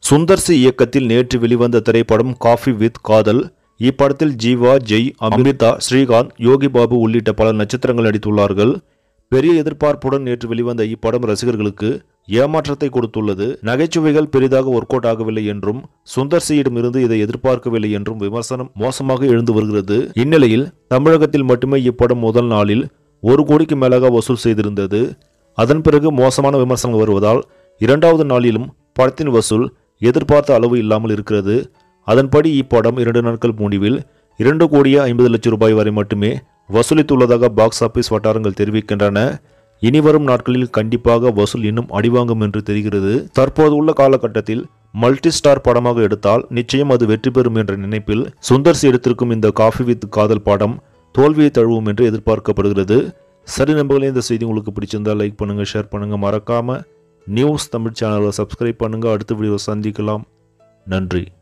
Sundar C இயக்கத்தில் நேற்று வெளிவந்த திரைப்படம் காஃபி வித் காதல் இப்படத்தில் ஜீவா ஜெய் அமிர்தா ஸ்ரீகாந்த் யோகி பாபு உள்ளிட்ட பல நட்சத்திரங்கள் நடித்துள்ளார்கள் பெரிய எதிர்பார்ப்புடன் நேற்று வெளிவந்த இப்படம் ரசிகர்களுக்கு ஏமாற்றத்தை கொடுத்துள்ளது நகைச்சுவைகள் பெரிதாக ஒர்க் அவுட் ஆகவில்லை என்றும் சுந்தர் சியிடமிருந்து இதை எதிர்பார்க்கவில்லை என்றும் விமர்சனம் மோசமாக எழுந்து வருகிறது இந்நிலையில் தமிழகத்தில் மட்டுமே இப்படம் முதல் நாளில் ஒரு கோடிக்கு மேலாக வசூல் செய்திருந்தது அதன் பிறகு மோசமான விமர்சனங்கள் வருவதால் இரண்டாவது நாளிலும் படத்தின் வசூல் எதிர்பார்த்த அளவு இல்லாமல் இருக்கிறது அதன்படி இப்படம் இரண்டு நாட்கள் முடிவில் இரண்டு கோடியே ஐம்பது லட்சம் ரூபாய் வரை மட்டுமே வசூலித்துள்ளதாக பாக்ஸ் ஆபீஸ் வட்டாரங்கள் தெரிவிக்கின்றன இனி வரும் நாட்களில் கண்டிப்பாக வசூல் இன்னும் அடிவாங்கும் என்று தெரிகிறது தற்போது உள்ள காலகட்டத்தில் மல்டி ஸ்டார் படமாக எடுத்தால் நிச்சயம் அது வெற்றி பெறும் என்ற நினைப்பில் சுந்தர்சி எடுத்திருக்கும் இந்த காஃபி வித் காதல் படம் தோல்வியை தழுவும் என்று எதிர்பார்க்கப்படுகிறது சரி நம்பர்களே இந்த செய்தி உங்களுக்கு பிடிச்சிருந்தா லைக் பண்ணுங்க ஷேர் பண்ணுங்க மறக்காம நியூஸ் தமிழ் சேனலை சப்ஸ்கிரைப் பண்ணுங்க அடுத்த வீடியோ சந்திக்கலாம் நன்றி